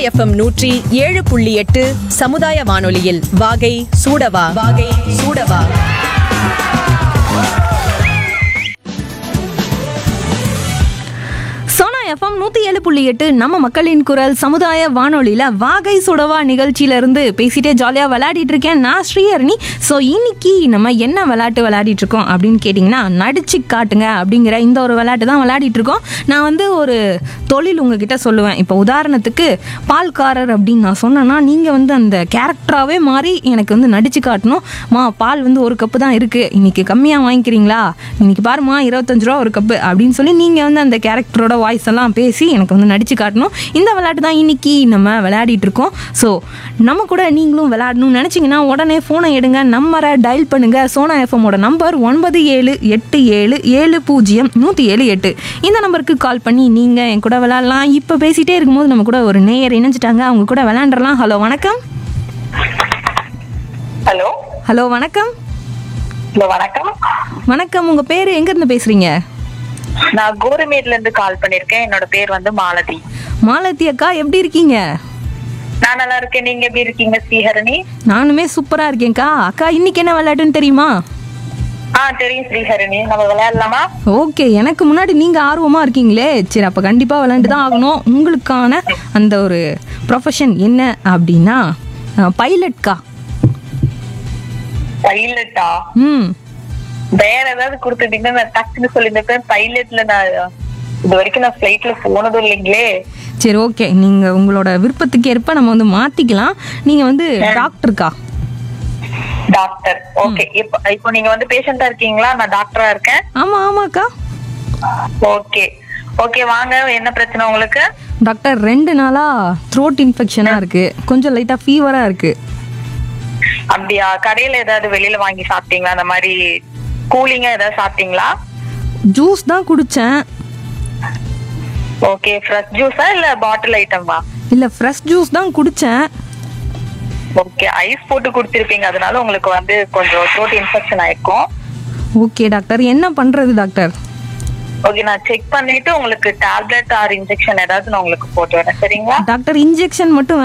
FM நூற்றி ஏழு புள்ளி எட்டு சமுதாய வானொலியில் வாகை சூடவா வாகை சூடவா சோனா எஃப்எம் நூற்றி ஏழு புள்ளி எட்டு நம்ம மக்களின் குரல் சமுதாய வானொலியில் வாகை சுடவா நிகழ்ச்சியிலேருந்து பேசிட்டே ஜாலியாக விளையாடிட்டு இருக்கேன் நான் ஸ்ரீஹரணி ஸோ இன்னைக்கு நம்ம என்ன விளையாட்டு விளையாடிட்டு இருக்கோம் அப்படின்னு கேட்டிங்கன்னா நடிச்சு காட்டுங்க அப்படிங்கிற இந்த ஒரு விளையாட்டு தான் விளையாடிட்டு இருக்கோம் நான் வந்து ஒரு தொழில் உங்ககிட்ட சொல்லுவேன் இப்போ உதாரணத்துக்கு பால்காரர் அப்படின்னு நான் சொன்னேன்னா நீங்கள் வந்து அந்த கேரக்டராகவே மாறி எனக்கு வந்து நடிச்சு காட்டணும் மா பால் வந்து ஒரு கப்பு தான் இருக்குது இன்னைக்கு கம்மியாக வாங்கிக்கிறீங்களா இன்னைக்கு பாருமா இருபத்தஞ்சு ரூபா ஒரு கப்பு அப்படின்னு சொல்லி நீங்கள் வந்து அந்த கேரக்டரோட வாய்ஸ் எல்லாம் பேசி எனக்கு வந்து நடிச்சு காட்டணும் இந்த விளையாட்டு தான் இன்னைக்கு நம்ம விளையாடிட்டு இருக்கோம் ஸோ நம்ம கூட நீங்களும் விளையாடணும்னு நினச்சிங்கன்னா உடனே ஃபோனை எடுங்க நம்பரை டயல் பண்ணுங்க சோனா எஃப்எம்மோட நம்பர் ஒன்பது ஏழு எட்டு ஏழு ஏழு பூஜ்ஜியம் நூற்றி ஏழு எட்டு இந்த நம்பருக்கு கால் பண்ணி நீங்கள் என் கூட விளையாடலாம் இப்போ பேசிகிட்டே இருக்கும்போது நம்ம கூட ஒரு நேயர் இணைஞ்சிட்டாங்க அவங்க கூட விளையாண்டுறலாம் ஹலோ வணக்கம் ஹலோ ஹலோ வணக்கம் ஹலோ வணக்கம் வணக்கம் உங்கள் பேர் எங்கேருந்து பேசுகிறீங்க நான் கோரமேட்ல இருந்து கால் பண்ணிருக்கேன் என்னோட பேர் வந்து மாலதி மாலதி அக்கா எப்படி இருக்கீங்க நான் நல்லா இருக்கேன் நீங்க எப்படி இருக்கீங்க ஸ்ரீஹரணி நானுமே சூப்பராக இருக்கேன்க்கா அக்கா இன்னைக்கு என்ன விளையாட்டுன்னு தெரியுமா ஆ தெரியும் ஸ்ரீஹரணி நம்ம விளையாடலாமா ஓகே எனக்கு முன்னாடி நீங்கள் ஆர்வமாக இருக்கீங்களே சரி அப்போ கண்டிப்பாக விளையாண்டு தான் ஆகணும் உங்களுக்கான அந்த ஒரு ப்ரொஃபஷன் என்ன அப்படின்னா பைலட்கா பைலட்டா ம் வேற ஏதாவது கொடுத்துட்டீங்கன்னா நான் டக்குன்னு சொல்லியிருந்தேன் பைலட்ல நான் இது வரைக்கும் நான் ஃபிளைட்ல போனதும் இல்லைங்களே சரி ஓகே நீங்கள் உங்களோட விருப்பத்துக்கு ஏற்ப நம்ம வந்து மாற்றிக்கலாம் நீங்கள் வந்து டாக்டருக்கா டாக்டர் ஓகே இப்போ இப்போ நீங்க வந்து பேஷண்டா இருக்கீங்களா நான் டாக்டரா இருக்கேன் ஆமாம் ஆமாக்கா ஓகே ஓகே வாங்க என்ன பிரச்சனை உங்களுக்கு டாக்டர் ரெண்டு நாளாக த்ரோட் இன்ஃபெக்ஷனாக இருக்குது கொஞ்சம் லைட்டாக ஃபீவராக இருக்குது அப்படியா கடையில ஏதாவது வெளியில வாங்கி சாப்பிட்டீங்களா அந்த மாதிரி கூலிங்கா ஏதாவது சாப்பிட்டீங்களா ஜூஸ் தான் குடித்தேன் ஓகே ஃப்ரெஷ் ஜூஸா இல்ல பாட்டில் ஐட்டமா இல்லை ஃப்ரெஷ் ஜூஸ் தான் குடித்தேன் ஓகே ஐஸ் போட்டு குடுத்திருப்பீங்க அதனால உங்களுக்கு வந்து கொஞ்சம் த்ரோட் இன்ஃபெக்ஷன் ஆயிருக்கும் ஓகே டாக்டர் என்ன பண்ணுறது டாக்டர் ஓகே நான் செக் பண்ணிட்டு உங்களுக்கு டேப்லெட் ஆர் இன்ஜெக்ஷன் ஏதாவது நான் உங்களுக்கு போட்டு வரேன் சரிங்களா டாக்டர் இன்ஜெக்ஷன் மட்டும்